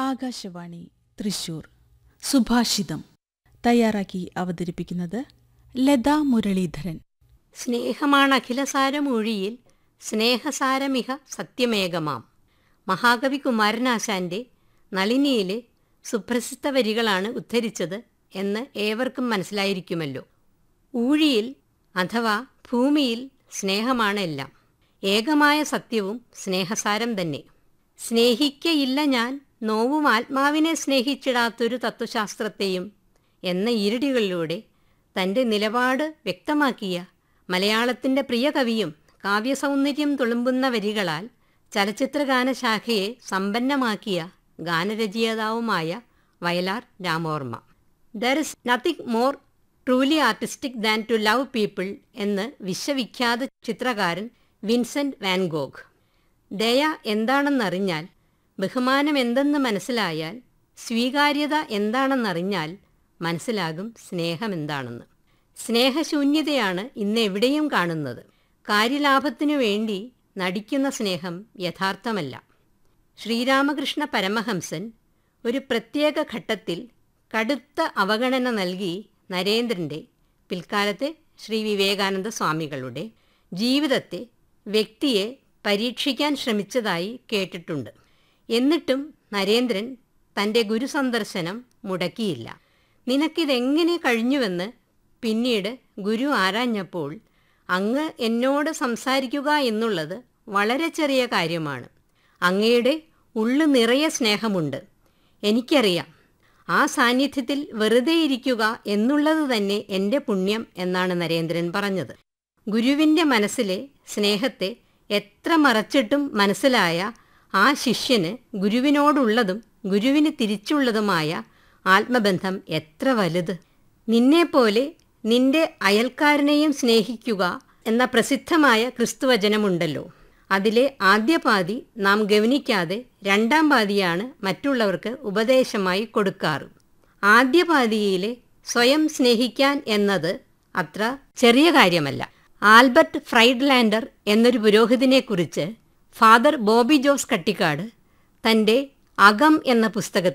ആകാശവാണി തൃശൂർ സുഭാഷിതം തയ്യാറാക്കി അവതരിപ്പിക്കുന്നത് ലതാ മുരളീധരൻ സ്നേഹമാണ് അഖിലസാരമൊഴിയിൽ സ്നേഹസാരമിഹ സത്യമേകമാം മഹാകവി കുമാരനാശാന്റെ നളിനിയിലെ സുപ്രസിദ്ധ വരികളാണ് ഉദ്ധരിച്ചത് എന്ന് ഏവർക്കും മനസ്സിലായിരിക്കുമല്ലോ ഊഴിയിൽ അഥവാ ഭൂമിയിൽ സ്നേഹമാണ് എല്ലാം ഏകമായ സത്യവും സ്നേഹസാരം തന്നെ സ്നേഹിക്കയില്ല ഞാൻ നോവും ആത്മാവിനെ സ്നേഹിച്ചിടാത്തൊരു തത്വശാസ്ത്രത്തെയും എന്ന ഈരടികളിലൂടെ തൻ്റെ നിലപാട് വ്യക്തമാക്കിയ മലയാളത്തിൻ്റെ പ്രിയ കവിയും കാവ്യസൗന്ദര്യം തുളുമ്പുന്ന വരികളാൽ ചലച്ചിത്രഗാന ശാഖയെ സമ്പന്നമാക്കിയ ഗാനരചയിതാവുമായ Vayalar Ramavarma there is nothing more truly artistic than to love people എന്ന് വിശ്വവിഖ്യാത ചിത്രകാരൻ വിൻസെന്റ് വാൻഗോഗ് ദയ എന്താണെന്നറിഞ്ഞാൽ ബഹുമാനം എന്തെന്ന് മനസ്സിലായാൽ സ്വീകാര്യത എന്താണെന്നറിഞ്ഞാൽ മനസ്സിലാകും സ്നേഹം എന്താണെന്ന് സ്നേഹശൂന്യതയാണ് ഇന്ന് എവിടെയും കാണുന്നത് കാര്യലാഭത്തിനു വേണ്ടി നടിക്കുന്ന സ്നേഹം യഥാർത്ഥമല്ല ശ്രീരാമകൃഷ്ണ പരമഹംസൻ ഒരു പ്രത്യേക ഘട്ടത്തിൽ കടുത്ത അവഗണന നൽകി നരേന്ദ്രൻ്റെ പിൽക്കാലത്തെ ശ്രീ വിവേകാനന്ദ സ്വാമികളുടെ ജീവിതത്തെ വ്യക്തിയെ പരീക്ഷിക്കാൻ ശ്രമിച്ചതായി കേട്ടിട്ടുണ്ട് എന്നിട്ടും നരേന്ദ്രൻ തൻ്റെ ഗുരുസന്ദർശനം മുടക്കിയില്ല നിനക്കിതെങ്ങനെ കഴിഞ്ഞുവെന്ന് പിന്നീട് ഗുരു ആരാഞ്ഞപ്പോൾ അങ്ങ് എന്നോട് സംസാരിക്കുക എന്നുള്ളത് വളരെ ചെറിയ കാര്യമാണ് അങ്ങയുടെ ഉള്ളു നിറയെ സ്നേഹമുണ്ട് എനിക്കറിയാം ആ സാന്നിധ്യത്തിൽ വെറുതെ ഇരിക്കുക എന്നുള്ളത് തന്നെ എൻ്റെ പുണ്യം എന്നാണ് നരേന്ദ്രൻ പറഞ്ഞത് ഗുരുവിൻ്റെ മനസ്സിലെ സ്നേഹത്തെ എത്ര മറച്ചിട്ടും മനസ്സിലായ ആ ശിഷ്യന് ഗുരുവിനോടുള്ളതും ഗുരുവിന് തിരിച്ചുള്ളതുമായ ആത്മബന്ധം എത്ര വലുത് നിന്നെപ്പോലെ നിന്റെ അയൽക്കാരനെയും സ്നേഹിക്കുക എന്ന പ്രസിദ്ധമായ ക്രിസ്തുവചനമുണ്ടല്ലോ അതിലെ ആദ്യ പാതി നാം ഗവനിക്കാതെ രണ്ടാം പാതിയാണ് മറ്റുള്ളവർക്ക് ഉപദേശമായി കൊടുക്കാറ് ആദ്യ പാതിയിലെ സ്വയം സ്നേഹിക്കാൻ എന്നത് അത്ര ചെറിയ കാര്യമല്ല ആൽബർട്ട് ഫ്രൈഡ്ലാൻഡർ എന്നൊരു പുരോഹിതനെക്കുറിച്ച് ഫാദർ ബോബി ജോസ് കട്ടിക്കാട് തൻ്റെ അകം എന്ന പുസ്തകത്തിൽ